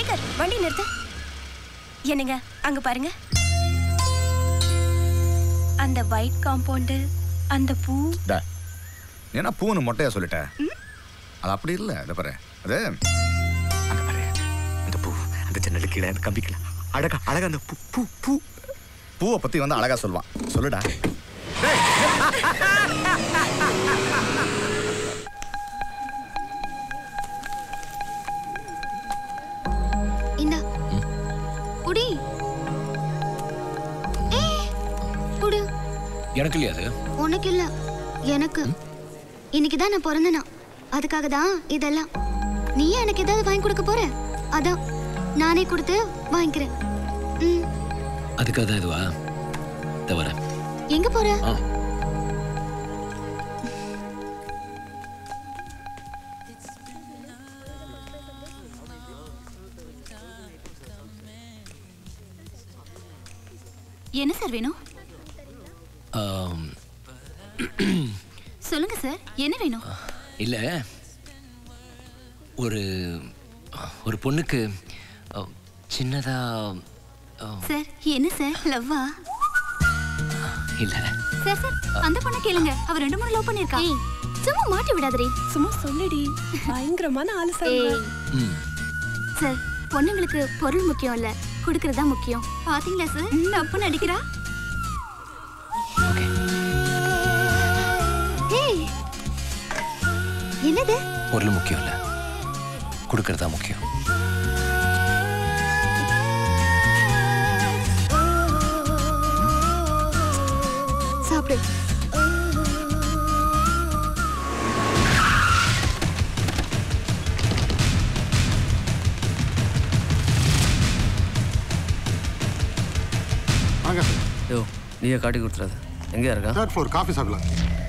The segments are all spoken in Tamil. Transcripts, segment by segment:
சார் வண்டி நிறுத்து என்னங்க அங்க பாருங்க அந்த ஒயிட் காம்பவுண்டு அந்த பூ டா நீ என்ன பூன்னு மொட்டையா சொல்லிட்ட அது அப்படி இல்லை இதை பாரு அது அங்க பாரு அந்த பூ அந்த ஜன்னலுக்கு கீழே அந்த கம்பிக்கல அழகா அழகா அந்த பூ பூ பூ பூவை பத்தி வந்து அழகா சொல்லுவான் சொல்லுடா இந்தா குடி ஏய், குடு எனக்கு இல்லையா அது உனக்கு இல்ல எனக்கு இன்னைக்கு தான் நான் பிறந்தனா அதுக்காக தான் இதெல்லாம் நீ எனக்கு ஏதாவது வாங்கி கொடுக்க போற அதான் நானே கொடுத்து வாங்கிக்கிறேன் ம் அதுக்காக தான் இதுவா தவிர எங்க போற ஆ என்ன சார் வேணும் ஆம், சொல்லுங்க சார் என்ன வேணும் இல்ல ஒரு ஒரு பொண்ணுக்கு அ, சின்னதா அ, சார் என்ன சார் லவ்வா இல்ல சார் சார் அந்த பொண்ணை கேளுங்க அவ ரெண்டு மூணு லவ் பண்ணிருக்கா சும்மா மாட்டி விடாதடி சும்மா சொல்லுடி பயங்கரமான ஆளு சார் ஏய் ம் சார் பொண்ணுங்களுக்கு பொருள் முக்கியம் இல்ல குடுக்கறதா முக்கியம் பாத்தீங்களா சார் தப்பு நடிக்கிறா ஓகே ஏய் என்னது பொருள் முக்கியம் இல்ல கொடுக்கறதா முக்கியம் சாப்பிடு வாங்க சார் யோ நீயே காட்டி கொடுத்துறாத எங்கேயா இருக்கா தேர்ட் ஃப்ளோர் காஃபி சாப்பிடலாம்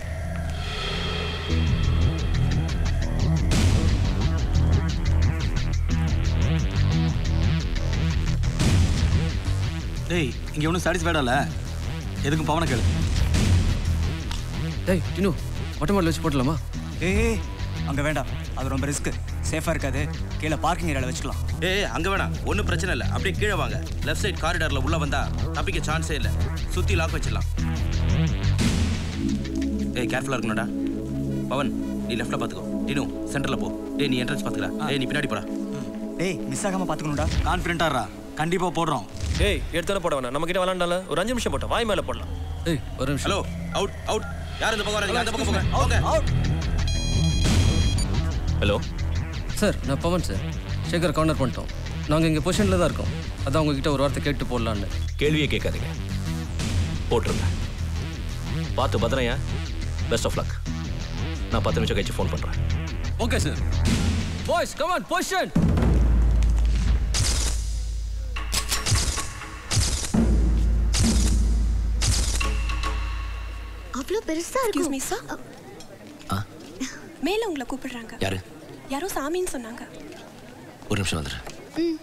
டேய் இங்க ஒன்றும் சாட்டிஸ்ஃபைடா இல்ல எதுக்கும் பவன கேளு டேய் டினு மொட்டை மாடல் வச்சு போட்டலாமா ஏய் அங்க வேண்டாம் அது ரொம்ப ரிஸ்க் சேஃபா இருக்காது கீழே பார்க்கிங் ஏரியால வச்சுக்கலாம் ஏய் அங்க வேணாம் ஒன்றும் பிரச்சனை இல்லை அப்படியே கீழே வாங்க லெஃப்ட் சைடு காரிடார்ல உள்ள வந்தா தப்பிக்க சான்ஸே இல்லை சுத்தி லாக் வச்சிடலாம் ஏய் கேர்ஃபுல்லா இருக்கணும்டா பவன் நீ லெஃப்ட்ல பாத்துக்கோ டினு சென்டர்ல போ டேய் நீ என்ட்ரன்ஸ் பாத்துக்கடா ஏய் நீ பின்னாடி போடா டேய் மிஸ் ஆகாம பாத்துக்கணும்டா கான்ஃபிடென்ட்டாரா கண்டிப்பா போடுறோம் டேய் எடுத்தாலும் போட வேணாம் நம்ம கிட்ட விளாண்டால ஒரு அஞ்சு நிமிஷம் போட்டோம் வாய் மேல போடலாம் ஏய் ஒரு நிமிஷம் ஹலோ அவுட் அவுட் யார் இந்த பக்கம் வராங்க அந்த பக்கம் போங்க ஓகே ஹலோ சார் நான் பவன் சார் சேகர் கார்னர் பண்ணிட்டோம் நாங்கள் இங்கே பொசிஷனில் தான் இருக்கோம் அதான் உங்ககிட்ட ஒரு வார்த்தை கேட்டு போடலான்னு கேள்வியே கேட்காதீங்க போட்டுருங்க பார்த்து பத்திரையா பெஸ்ட் ஆஃப் லக் நான் பத்து நிமிஷம் கழிச்சு ஃபோன் பண்ணுறேன் okay sir boys come on position அவ்வளவு பெருசா எக்ஸ்கியூஸ் இருக்கும் மீ சார் ஆ மேல உங்களை கூப்பிடுறாங்க யாரு யாரோ சாமின்னு சொன்னாங்க ஒரு நிமிஷம் வந்துடுறேன் ம்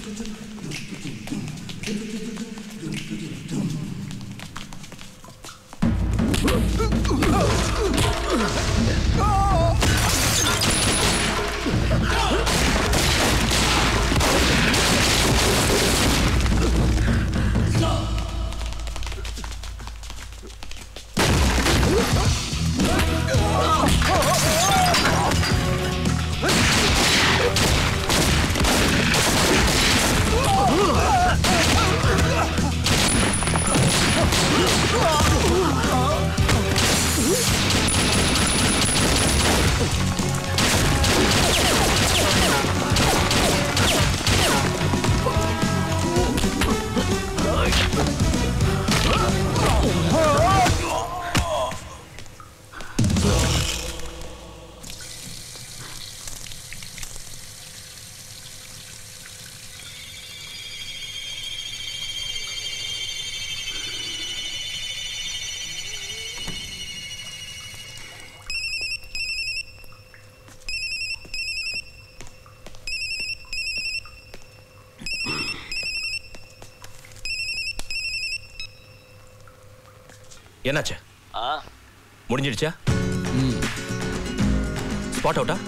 என்னாச்சு ஆ முடிஞ்சிடுச்சா ஸ்பாட் அவுட்டா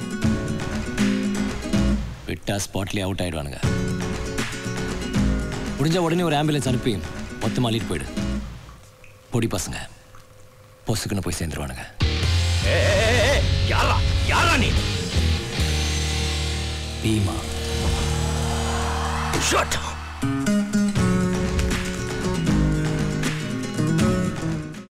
விட்டா ஸ்பாட்லேயே அவுட் ஆயிடுவானுங்க முடிஞ்ச உடனே ஒரு ஆம்புலன்ஸ் அனுப்பி மொத்தமாக அள்ளிட்டு போயிடு பொடி பசங்க பொசுக்குன்னு போய் சேர்ந்துருவானுங்க யாரா யாரா நீ பீமா ஷட்